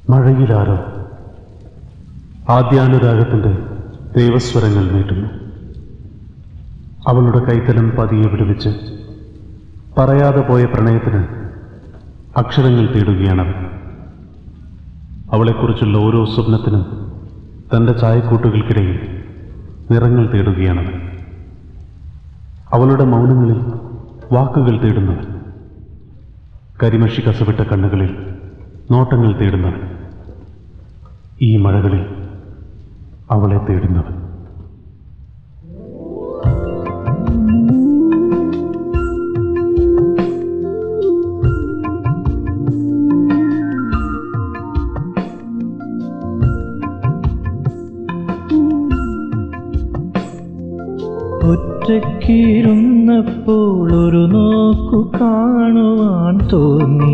മഴയിലാരോ ആദ്യാനുരാഗത്തിന്റെ ദേവസ്വരങ്ങൾ നീട്ടുന്നു അവളുടെ കൈത്തലം പതിയെ വിടുവിച്ച് പറയാതെ പോയ പ്രണയത്തിന് അക്ഷരങ്ങൾ തേടുകയാണവൻ അവളെക്കുറിച്ചുള്ള ഓരോ സ്വപ്നത്തിനും തൻ്റെ ചായക്കൂട്ടുകൾക്കിടയിൽ നിറങ്ങൾ തേടുകയാണവൻ അവളുടെ മൗനങ്ങളിൽ വാക്കുകൾ തേടുന്നവൻ കരിമഷി കസവിട്ട കണ്ണുകളിൽ നോട്ടങ്ങൾ തേടുന്നവൻ ഈ മഴകളിൽ അവളെ തേടുന്നവൻ ഒറ്റക്കിരുന്നപ്പോൾ ഒരു നോക്കു കാണുവാൻ തോന്നി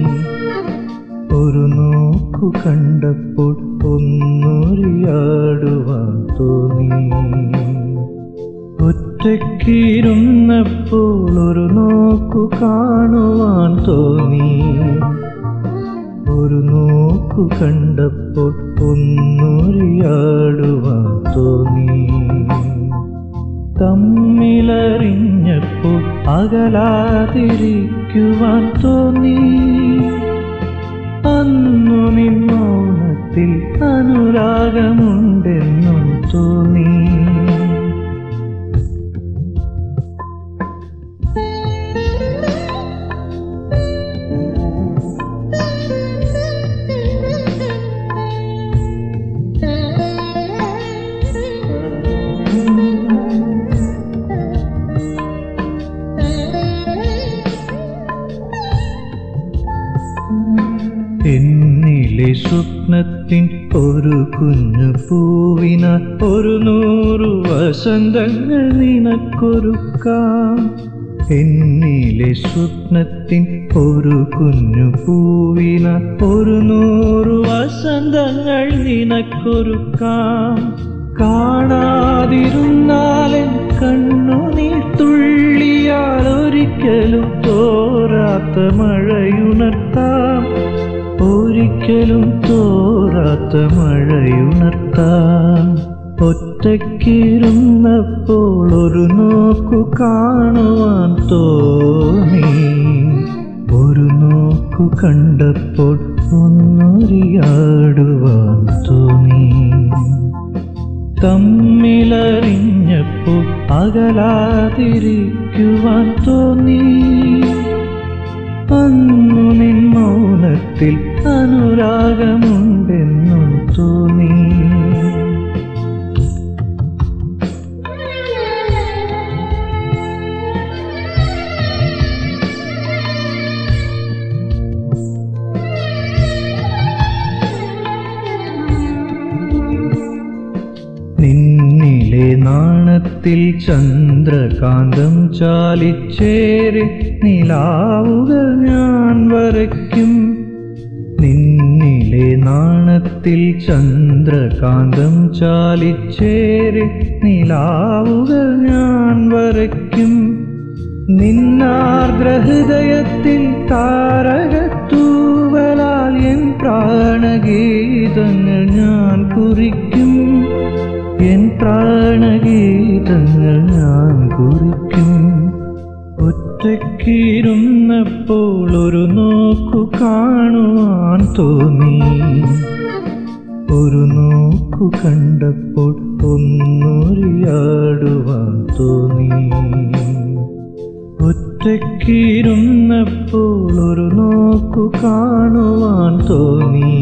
ഒരു നോക്കു കണ്ടപ്പോൾ ഒന്നൊരിയാടുവാൻ തോന്നി ഒറ്റക്കിരുന്നപ്പോൾ ഒരു നോക്കു കാണുവാൻ തോന്നി ഒരു നോക്കു കണ്ടപ്പോൾ ഒന്നൊരിയാടുവാൻ തോന്നി തമ്മിലറിഞ്ഞപ്പോൾ അകലാതിരിക്കുവാൻ തോന്നി അന്നു നിൻ മൗനത്തിൽ അനുരാഗമുണ്ടെന്നും തോന്നി എന്നിലെ സ്വപ്നത്തിൻ ഒരു കുഞ്ഞു പൂവിന ഒരു നൂറു വസന്തങ്ങൾ നിനക്കൊരുക്കാം എന്നിലെ സ്വപ്നത്തിൻ ഒരു കുഞ്ഞു പൂവിന ഒരു നൂറു വസന്തങ്ങൾ നിനക്കൊരുക്കാം കാണാതിരുന്നാലും കണ്ണുനീർ തുള്ളിയാൽ ഒരിക്കലും തോരാത്ത മഴയുണർത്താം ഒരിക്കലും തോരാത്ത മഴയുണർത്താം ഒറ്റക്കിരുന്നപ്പോൾ ഒരു നോക്കു കാണുവാൻ തോന്നി ഒരു നോക്കു കണ്ടപ്പോൾ ഒന്നൊരിയാടുവാൻ തോന്നി തമ്മിലറിഞ്ഞപ്പോൾ അകലാതിരിക്കുവാൻ തോന്നി അന്നു നിൻ മൗനത്തിൽ അനുരാഗമുണ്ടെന്നും തോന്നി നിന്നിലെ നാണത്തിൽ ചന്ദ്രകാന്തം ചാലിച്ചേരി നിലാവുകൾ ഞാൻ വരയ്ക്കും നിന്നിലെ നാണത്തിൽ ചന്ദ്രകാന്തം ചാലിച്ചേരി നിലാവുകൾ ഞാൻ വരയ്ക്കും നിന്നാർഗ്രഹൃദയത്തിൽ താരകത്തൂവലാൽ എൻ പ്രാണഗീതങ്ങൾ ഞാൻ കുറിക്കും എൻ പ്രാണഗീതങ്ങൾ ഞാൻ കുറിക്കും ഒറ്റക്കിരുന്നപ്പോൾ ഒരു നോക്കു കാണുവാൻ തോന്നി ഒരു നോക്കു കണ്ടപ്പോൾ ഒന്നൊരിയാടുവാൻ തോന്നി ഒറ്റക്കിരുന്നപ്പോൾ ഒരു നോക്കു കാണുവാൻ തോന്നി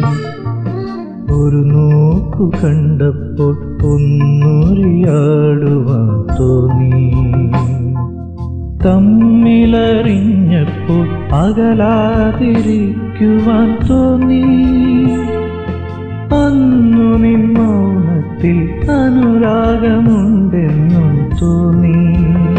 ഒരു നോക്കു കണ്ടപ്പോൾ ഒന്നൊരിയാടുവാൻ തോന്നി തമ്മിലറിഞ്ഞപ്പോൾ അകലാതിരിക്കുവാൻ തോന്നി അന്നു നിൻ മൗനത്തിൽ അനുരാഗമുണ്ടെന്നും തോന്നി